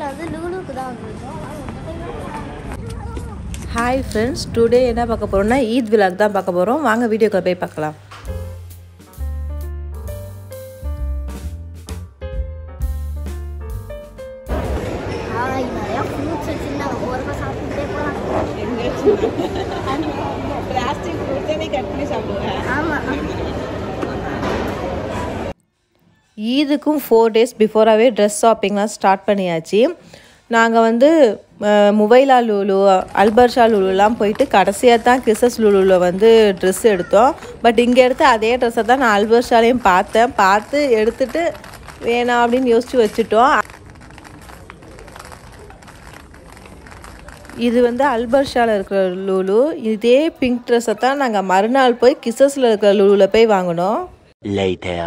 வந்து லூலுக்கு தான் வந்திருக்கோம் ஹாய் ஃப்ரெண்ட்ஸ் டுடே என்ன பார்க்க போகிறோம்னா ஈத் விலாக் தான் பார்க்க போகிறோம் வாங்க வீடியோக்குள்ள போய் பார்க்கலாம் ஆ நிறையா ஃப்ரூட்ஸ் வச்சுருந்தாங்க ஓரமாக சாப்பிட்டுட்டே போகலாம் பிளாஸ்டிக் ஃப்ரூட்டே நீ கட் பண்ணி சாப்பிடுவேன் ஆமாம் ஈதுக்கும் ஃபோர் டேஸ் பிஃபோராகவே ட்ரெஸ் ஷாப்பிங்லாம் ஸ்டார்ட் பண்ணியாச்சு நாங்கள் வந்து அஹ், முவைலா லுலு அல்பர்ஷா லுலுலாம் போயிட்டு கடைசியாக தான் கிறிசஸ் லுலுவில் வந்து ட்ரெஸ் எடுத்தோம் பட் இங்கே எடுத்த அதே ட்ரெஸ்ஸை தான் நான் அல்பர்ஷாலையும் பார்த்தேன் பார்த்து எடுத்துட்டு வேணாம் அப்படின்னு யோசிச்சு வச்சுட்டோம் இது வந்து அல்பர்ஷாவில் இருக்கிற லுலு இதே பிங்க் ட்ரெஸ்ஸை தான் நாங்கள் மறுநாள் போய் கிசஸில் இருக்கிற லுலுவில் போய் வாங்கினோம் Later.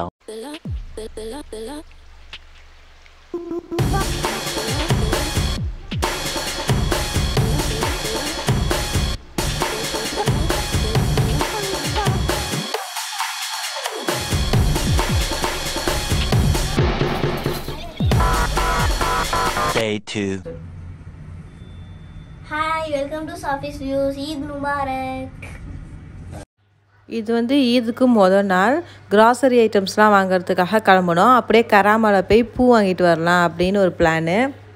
Day 2. Hi welcome to Safi's views Eid Mubarak இது வந்து ஈதுக்கு மொதல் நாள் கிராசரி ஐட்டம்ஸ்லாம் வாங்குறதுக்காக கிளம்புனோம் அப்படியே கராமலை போய் பூ வாங்கிட்டு வரலாம் அப்படின்னு ஒரு பிளானு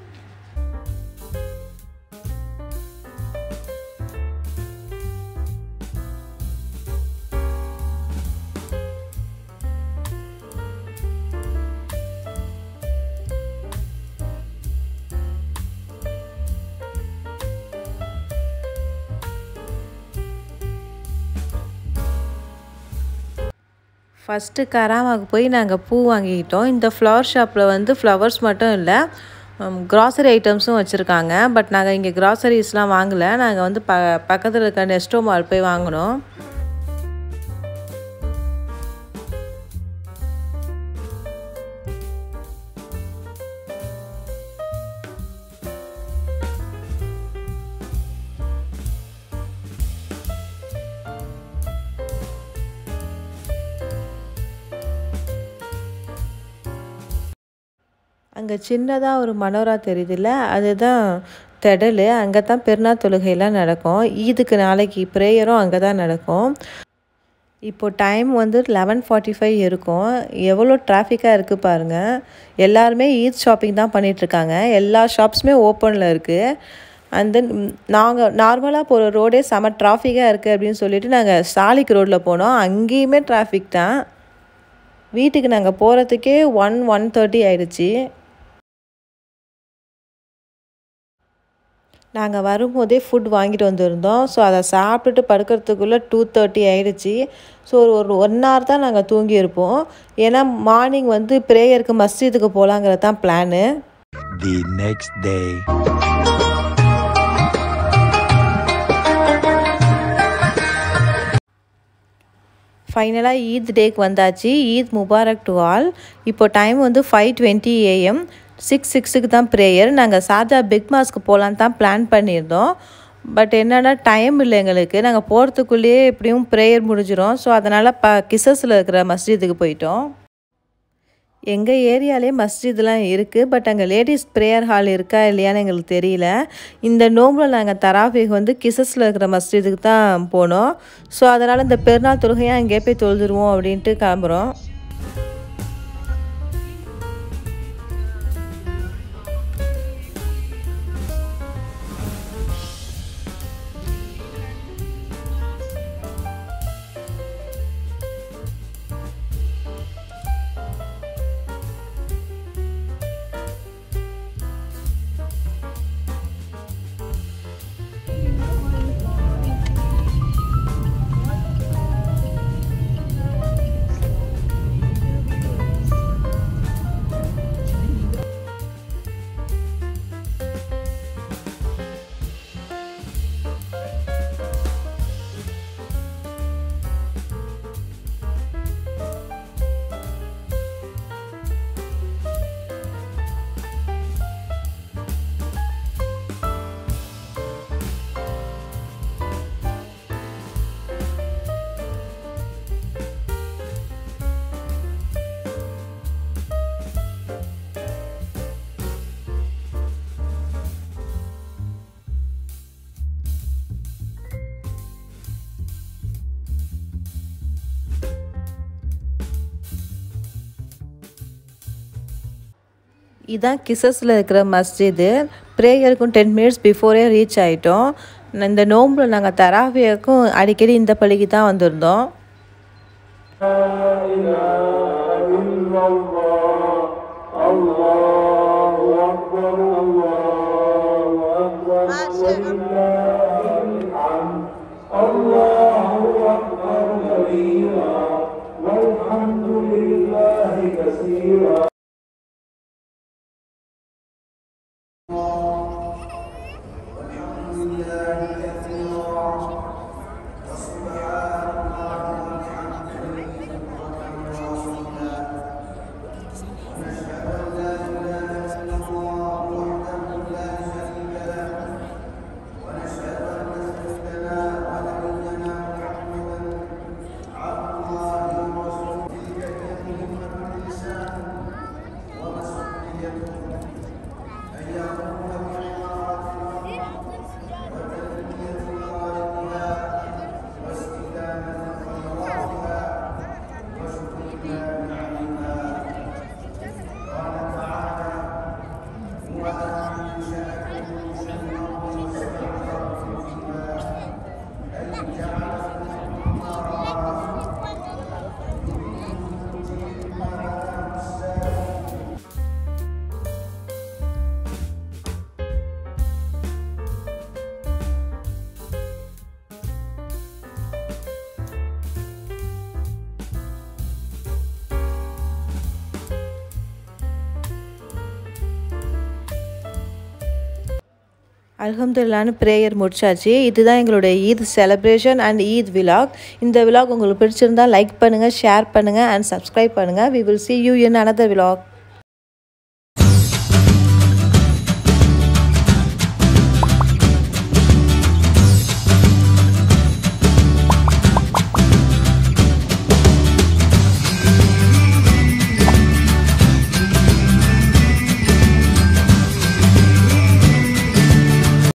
ஃபஸ்ட்டு கராமாவுக்கு போய் நாங்கள் பூ வாங்கிக்கிட்டோம் இந்த ஃப்ளவர் ஷாப்பில் வந்து ஃப்ளவர்ஸ் மட்டும் இல்லை கிராசரி ஐட்டம்ஸும் வச்சுருக்காங்க பட் நாங்கள் இங்கே கிராசரிஸ்லாம் வாங்கலை நாங்கள் வந்து ப பக்கத்தில் இருக்க நெஸ்டோ மால் போய் வாங்கினோம் அங்கே சின்னதாக ஒரு மனோரா தெரியுதுல்ல அதுதான் திடல் அங்கே தான் பெருநாள் தொழுகையெல்லாம் நடக்கும் ஈதுக்கு நாளைக்கு ப்ரேயரும் அங்கே தான் நடக்கும் இப்போ டைம் வந்து லெவன் ஃபார்ட்டி ஃபைவ் இருக்கும் எவ்வளோ டிராஃபிக்காக இருக்குது பாருங்கள் எல்லாருமே ஈத் ஷாப்பிங் தான் பண்ணிகிட்ருக்காங்க எல்லா ஷாப்ஸுமே ஓப்பனில் இருக்குது அண்ட் தென் நாங்கள் நார்மலாக போகிற ரோடே செம டிராஃபிக்காக இருக்குது அப்படின்னு சொல்லிட்டு நாங்கள் சாலிக் ரோட்டில் போனோம் அங்கேயுமே டிராஃபிக் தான் வீட்டுக்கு நாங்கள் போகிறதுக்கே ஒன் ஒன் தேர்ட்டி ஆயிடுச்சு நாங்கள் வரும்போதே ஃபுட் வாங்கிட்டு வந்திருந்தோம் ஸோ அதை சாப்பிட்டுட்டு படுக்கிறதுக்குள்ளே டூ தேர்ட்டி ஆயிடுச்சு ஸோ ஒரு ஒரு ஒன் ஹவர் தான் நாங்கள் தூங்கியிருப்போம் ஏன்னா மார்னிங் வந்து ப்ரேயருக்கு மஸ்ஜிதுக்கு போகலாங்கிறது தான் பிளானு The next day. ஃபைனலாக ஈத் டேக்கு வந்தாச்சு ஈத் முபாரக் டு ஆல் இப்போ டைம் வந்து ஃபைவ் டுவெண்ட்டி ஏஎம் சிக்ஸ் சிக்ஸுக்கு தான் ப்ரேயர் நாங்கள் சாஜா பிக் மாஸ்க்கு போகலான்னு தான் பிளான் பண்ணியிருந்தோம் பட் என்னென்னா டைம் இல்லை எங்களுக்கு நாங்கள் போகிறதுக்குள்ளேயே எப்படியும் ப்ரேயர் முடிஞ்சிடும் ஸோ அதனால் ப கிசஸில் இருக்கிற மஸ்ஜிதுக்கு போயிட்டோம் எங்கள் ஏரியாலே மஸ்ஜித்லாம் இருக்குது பட் அங்கே லேடிஸ் ப்ரேயர் ஹால் இருக்கா இல்லையான்னு எங்களுக்கு தெரியல இந்த நோம்பில் நாங்கள் தராஃபிக் வந்து கிசஸில் இருக்கிற மஸ்ஜிதுக்கு தான் போனோம் ஸோ அதனால் இந்த பெருநாள் தொழுகையாக அங்கேயே போய் தொழுதுருவோம் அப்படின்ட்டு கிளம்புறோம் இதான் கிசஸில் இருக்கிற மஸ்ஜிது ப்ரேயருக்கும் டென் மினிட்ஸ் பிஃபோரே ரீச் ஆகிட்டோம் இந்த நோம்பில் நாங்கள் தராவியக்கும் அடிக்கடி இந்த பள்ளிக்கு தான் வந்திருந்தோம் அல்ஹம்துலில்லான்னு ப்ரேயர் முடிச்சாச்சு இதுதான் எங்களுடைய Eid celebration and Eid vlog இந்த விலாக் உங்களுக்கு பிடிச்சிருந்தா லைக் பண்ணுங்கள் ஷேர் பண்ணுங்கள் அண்ட் சப்ஸ்கிரைப் பண்ணுங்கள் we will see you in another vlog